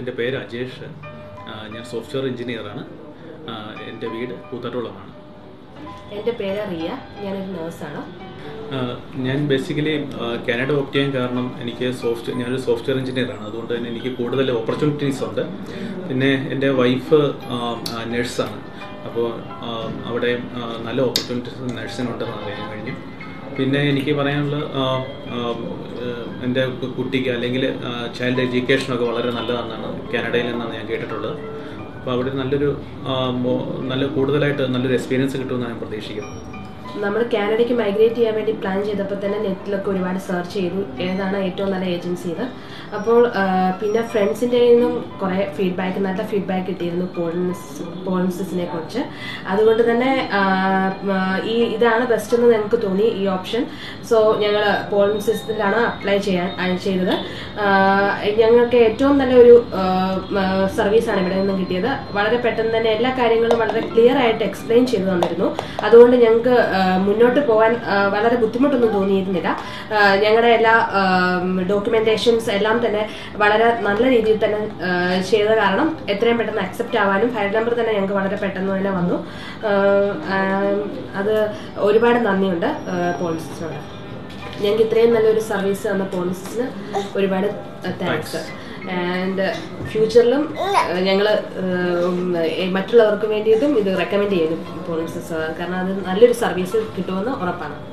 എൻ്റെ പേര് അജേഷ് ആ, ഞാൻ സോഫ്റ്റ്വെയർ എഞ്ചിനീയറാണ് ആ, എൻ്റെ വീട് കൂത്താട്ടുളമാണ് എൻ്റെ പേര് റിയ ഞാനൊരു നേഴ്സാണ് ആ, ഞാൻ ബേസിക്കലി കാനഡ ഓപ്റ്റ് ചെയ്യാൻ കാരണം എനിക്ക് സോഫ്റ്റ് ഞാനൊരു സോഫ്റ്റ്വെയർ എഞ്ചിനീയറാണ് അതുകൊണ്ട് തന്നെ എനിക്ക് കൂടുതൽ ഓപ്പർച്യൂണിറ്റീസ് ഉണ്ട് പിന്നെ എൻ്റെ വൈഫ് നഴ്സാണ് അപ്പോൾ അവിടെ ആ, നല്ല ഓപ്പർച്യൂണിറ്റീസ് നഴ്സിനുണ്ടെന്ന് അറിയാൻ കഴിഞ്ഞു പിന്നെ എനിക്ക് പറയാനുള്ള ആ, ആ, എൻ്റെ കുട്ടിക്ക് അല്ലെങ്കിൽ ചൈൽഡ് എഡ്യൂക്കേഷനൊക്കെ വളരെ നല്ലതാണെന്നാണ് കാനഡയിൽ നിന്നാണ് ഞാൻ കേട്ടിട്ടുള്ളത് അപ്പോൾ അവിടെ നല്ലൊരു ആ, മോ- നല്ല കൂടുതലായിട്ട് നല്ലൊരു എക്സ്പീരിയൻസ് കിട്ടുമെന്നാണ് ഞാൻ പ്രതീക്ഷിക്കുന്നത് നമ്മൾ കാനഡയ്ക്ക് മൈഗ്രേറ്റ് ചെയ്യാൻ വേണ്ടി പ്ലാൻ ചെയ്തപ്പോൾ തന്നെ നെറ്റിലൊക്കെ ഒരുപാട് സെർച്ച് ചെയ്തു ഏതാണ് ഏറ്റവും നല്ല ഏജൻസി എന്ന് അപ്പോൾ ആ, പിന്നെ ഫ്രണ്ട്സിൻ്റെ നിന്നും കുറേ ഫീഡ്ബാക്ക് നല്ല ഫീഡ്ബാക്ക് കിട്ടിയിരുന്നു പോളിൻസ് പോളിൻസിസിനെ കുറിച്ച് അതുകൊണ്ട് തന്നെ ആ, ആ, ഈ ഇതാണ് ബെസ്റ്റ് എന്ന് ഞങ്ങൾക്ക് തോന്നി ഈ ഓപ്ഷൻ സോ ഞങ്ങൾ പോളിൻസിസിലാണ് അപ്ലൈ ചെയ്യാൻ ആ, ചെയ്തത് ആ, ഞങ്ങൾക്ക് ഏറ്റവും നല്ലൊരു സർവീസാണ് ഇവിടെ നിന്നും കിട്ടിയത് വളരെ പെട്ടെന്ന് തന്നെ എല്ലാ കാര്യങ്ങളും വളരെ ക്ലിയർ ആയിട്ട് എക്സ്പ്ലെയിൻ ചെയ്തു തന്നിരുന്നു അതുകൊണ്ട് ഞങ്ങൾക്ക് ആ, മുന്നോട്ട് പോകാൻ ആ, വളരെ ബുദ്ധിമുട്ടൊന്നും തോന്നിയിരുന്നില്ല ആ, ഞങ്ങളുടെ എല്ലാ ഡോക്യുമെന്റേഷൻസ് എല്ലാം തന്നെ വളരെ നല്ല രീതിയിൽ തന്നെ ആ, ചെയ്ത കാരണം എത്രയും പെട്ടെന്ന് അക്സെപ്റ്റ് ആവാനും ഫയൽ നമ്പർ തന്നെ ഞങ്ങൾക്ക് വളരെ പെട്ടെന്ന് തന്നെ വന്നു ആ, ആ, അത് ഒരുപാട് നന്ദിയുണ്ട് പോളിസിസിനോട് ഞങ്ങൾക്ക് ഇത്രയും നല്ലൊരു സർവീസ് തന്ന പോളിസിന് ഒരുപാട് താങ്ക്സ് ആൻഡ് ഫ്യൂച്ചറിലും ഞങ്ങൾ മറ്റുള്ളവർക്ക് വേണ്ടിയിട്ടും ഇത് റെക്കമെൻഡ് ചെയ്യുന്നു പോളിസിസ് കാരണം അത് നല്ലൊരു സർവീസ് കിട്ടുമെന്ന് ഉറപ്പാണ്